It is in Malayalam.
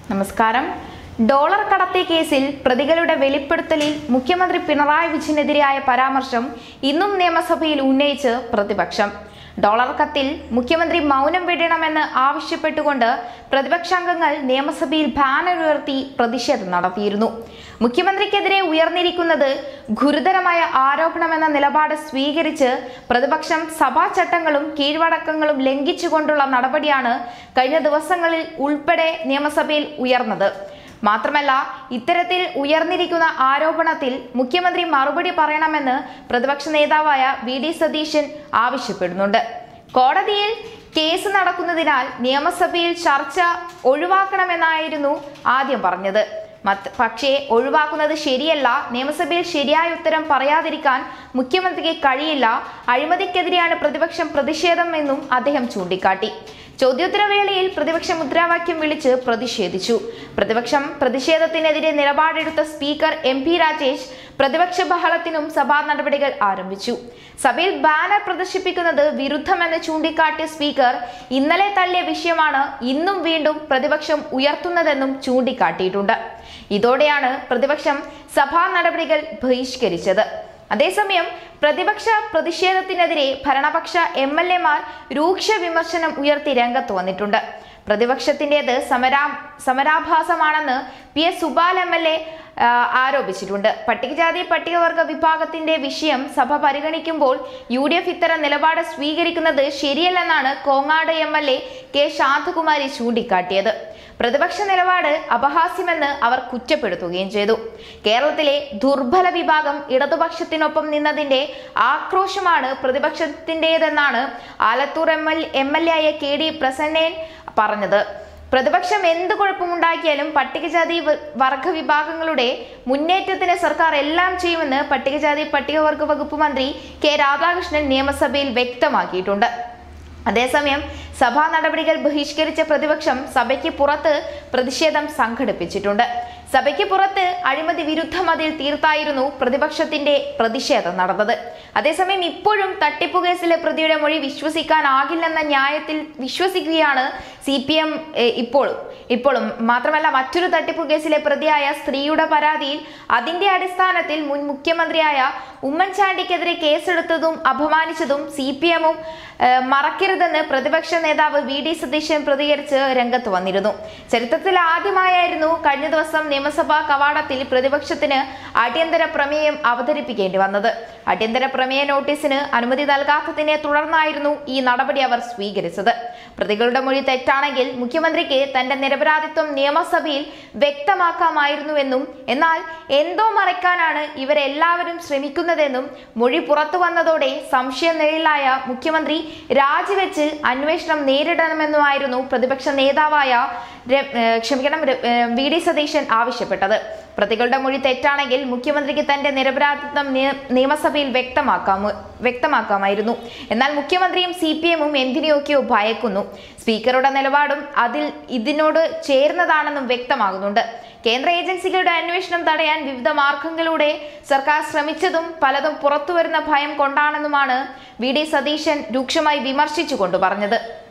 നമസ്കാരം ഡോളർ കടത്തെ കേസിൽ പ്രതികളുടെ വെളിപ്പെടുത്തലിൽ മുഖ്യമന്ത്രി പിണറായി വിജയനെതിരായ പരാമർശം ഇന്നും നിയമസഭയിൽ ഉന്നയിച്ച് പ്രതിപക്ഷം ഡോളർ കത്തിൽ മുഖ്യമന്ത്രി മൗനം വെടിയണമെന്ന് ആവശ്യപ്പെട്ടുകൊണ്ട് പ്രതിപക്ഷാംഗങ്ങൾ നിയമസഭയിൽ ബാനർ ഉയർത്തി പ്രതിഷേധം നടത്തിയിരുന്നു മുഖ്യമന്ത്രിക്കെതിരെ ഉയർന്നിരിക്കുന്നത് ഗുരുതരമായ ആരോപണമെന്ന നിലപാട് സ്വീകരിച്ച് പ്രതിപക്ഷം സഭാ ചട്ടങ്ങളും കീഴ്വഴക്കങ്ങളും ലംഘിച്ചുകൊണ്ടുള്ള നടപടിയാണ് കഴിഞ്ഞ ദിവസങ്ങളിൽ ഉൾപ്പെടെ നിയമസഭയിൽ ഉയർന്നത് മാത്രമല്ല ഇത്തരത്തിൽ ഉയർന്നിരിക്കുന്ന ആരോപണത്തിൽ മുഖ്യമന്ത്രി മറുപടി പറയണമെന്ന് പ്രതിപക്ഷ നേതാവായ വി ഡി സതീശൻ ആവശ്യപ്പെടുന്നുണ്ട് കോടതിയിൽ കേസ് നടക്കുന്നതിനാൽ നിയമസഭയിൽ ചർച്ച ഒഴിവാക്കണമെന്നായിരുന്നു ആദ്യം പറഞ്ഞത് മറ്റ് പക്ഷേ ഒഴിവാക്കുന്നത് ശരിയല്ല നിയമസഭയിൽ ശരിയായ ഉത്തരം പറയാതിരിക്കാൻ മുഖ്യമന്ത്രിക്ക് കഴിയില്ല അഴിമതിക്കെതിരെയാണ് പ്രതിപക്ഷം പ്രതിഷേധം എന്നും അദ്ദേഹം ചൂണ്ടിക്കാട്ടി ചോദ്യോത്തരവേളയിൽ പ്രതിപക്ഷം മുദ്രാവാക്യം വിളിച്ച് പ്രതിഷേധിച്ചു പ്രതിപക്ഷം പ്രതിഷേധത്തിനെതിരെ നിലപാടെടുത്ത സ്പീക്കർ എം പി രാജേഷ് പ്രതിപക്ഷ ബഹളത്തിനും സഭാ നടപടികൾ ആരംഭിച്ചു സഭയിൽ ബാനർ പ്രദർശിപ്പിക്കുന്നത് വിരുദ്ധമെന്ന് ചൂണ്ടിക്കാട്ടിയ സ്പീക്കർ ഇന്നലെ തള്ളിയ വിഷയമാണ് ഇന്നും വീണ്ടും പ്രതിപക്ഷം ഉയർത്തുന്നതെന്നും ചൂണ്ടിക്കാട്ടിയിട്ടുണ്ട് ഇതോടെയാണ് പ്രതിപക്ഷം സഭാ നടപടികൾ ബഹിഷ്കരിച്ചത് അതേസമയം പ്രതിപക്ഷ പ്രതിഷേധത്തിനെതിരെ ഭരണപക്ഷ എം എൽ എമാർ രൂക്ഷ വിമർശനം ഉയർത്തി രംഗത്ത് വന്നിട്ടുണ്ട് പ്രതിപക്ഷത്തിൻ്റെത് സമരാ സമരാഭാസമാണെന്ന് P S Subal M L A ആരോപിച്ചിട്ടുണ്ട് പട്ടികജാതി പട്ടികവർഗ വിഭാഗത്തിന്റെ വിഷയം സഭ പരിഗണിക്കുമ്പോൾ യു ഡി എഫ് ഇത്തരം നിലപാട് സ്വീകരിക്കുന്നത് ശരിയല്ലെന്നാണ് Kongad M L A K Shanthakumari ചൂണ്ടിക്കാട്ടിയത് പ്രതിപക്ഷ നിലപാട് അപഹാസ്യമെന്ന് അവർ കുറ്റപ്പെടുത്തുകയും ചെയ്തു കേരളത്തിലെ ദുർബല വിഭാഗം ഇടതുപക്ഷത്തിനൊപ്പം നിന്നതിന്റെ ആക്രോശമാണ് പ്രതിപക്ഷത്തിൻ്റെതെന്നാണ് Alathur M L M L A ആയ കെ ഡി പ്രസന്നേൻ പറഞ്ഞത് പ്രതിപക്ഷം എന്ത് കുഴപ്പമുണ്ടാക്കിയാലും പട്ടികജാതി വ- വർഗ വിഭാഗങ്ങളുടെ മുന്നേറ്റത്തിന് സർക്കാർ എല്ലാം ചെയ്യുമെന്ന് പട്ടികജാതി പട്ടികവർഗ വകുപ്പ് മന്ത്രി കെ രാധാകൃഷ്ണൻ നിയമസഭയിൽ വ്യക്തമാക്കിയിട്ടുണ്ട് അതേസമയം സഭാ നടപടികൾ ബഹിഷ്കരിച്ച പ്രതിപക്ഷം സഭയ്ക്ക് പുറത്ത് പ്രതിഷേധം സംഘടിപ്പിച്ചിട്ടുണ്ട് സഭയ്ക്ക് പുറത്ത് അഴിമതി വിരുദ്ധ മതിൽ തീർത്തായിരുന്നു പ്രതിപക്ഷത്തിന്റെ പ്രതിഷേധം നടന്നത് അതേസമയം ഇപ്പോഴും തട്ടിപ്പു കേസിലെ പ്രതിയുടെ മൊഴി വിശ്വസിക്കാനാകില്ലെന്ന ന്യായത്തിൽ വിശ്വസിക്കുകയാണ് സി പി എം ഇപ്പോഴും ഇപ്പോഴും മാത്രമല്ല മറ്റൊരു തട്ടിപ്പു കേസിലെ പ്രതിയായ സ്ത്രീയുടെ പരാതിയിൽ അതിന്റെ അടിസ്ഥാനത്തിൽ മുൻ മുഖ്യമന്ത്രിയായ ഉമ്മൻചാണ്ടിക്കെതിരെ കേസെടുത്തതും അപമാനിച്ചതും സി പി എമ്മും മറക്കരുതെന്ന് പ്രതിപക്ഷ നേതാവ് വി ഡി സതീശൻ പ്രതികരിച്ച് രംഗത്ത് വന്നിരുന്നു ചരിത്രത്തിൽ ആദ്യമായായിരുന്നു കഴിഞ്ഞ ദിവസം നിയമസഭാ കവാടത്തിൽ പ്രതിപക്ഷത്തിന് അടിയന്തര പ്രമേയം അവതരിപ്പിക്കേണ്ടി വന്നത് അടിയന്തര പ്രമേയ നോട്ടീസിന് അനുമതി നൽകാത്തതിനെ തുടർന്നായിരുന്നു ഈ നടപടി അവർ സ്വീകരിച്ചത് പ്രതികളുടെ മൊഴി തെറ്റാണെങ്കിൽ മുഖ്യമന്ത്രിക്ക് തന്റെ നിരപരാധിത്വം നിയമസഭയിൽ വ്യക്തമാക്കാമായിരുന്നുവെന്നും എന്നാൽ എന്തോ മറയ്ക്കാനാണ് ഇവരെല്ലാവരും ശ്രമിക്കുന്നതെന്നും മൊഴി പുറത്തു വന്നതോടെ സംശയനിഴലായ മുഖ്യമന്ത്രി രാജിവെച്ച് അന്വേഷണം നേരിടണമെന്നുമായിരുന്നു പ്രതിപക്ഷ നേതാവായ ര- ഏഹ് ക്ഷമിക്കണം ര- ഏഹ് വി ഡി സതീശൻ ആവശ്യപ്പെട്ടത് പ്രതികളുടെ മൊഴി തെറ്റാണെങ്കിൽ മുഖ്യമന്ത്രിക്ക് തന്റെ നിരപരാധിത്വം നിയ- നിയമസഭയിൽ വ്യക്തമാക്കാമു വ്യക്തമാക്കാമായിരുന്നു എന്നാൽ മുഖ്യമന്ത്രിയും സി പി എമ്മും എന്തിനെയൊക്കെയോ ഭയക്കുന്നു സ്പീക്കറുടെ നിലപാടും അതിൽ ഇതിനോട് ചേർന്നതാണെന്നും വ്യക്തമാകുന്നുണ്ട് കേന്ദ്ര ഏജൻസികളുടെ അന്വേഷണം തടയാൻ വിവിധ മാർഗങ്ങളിലൂടെ സർക്കാർ ശ്രമിച്ചതും പലതും പുറത്തുവരുന്ന ഭയം കൊണ്ടാണെന്നുമാണ് വി ഡി സതീശൻ രൂക്ഷമായി വിമർശിച്ചുകൊണ്ട് പറഞ്ഞത്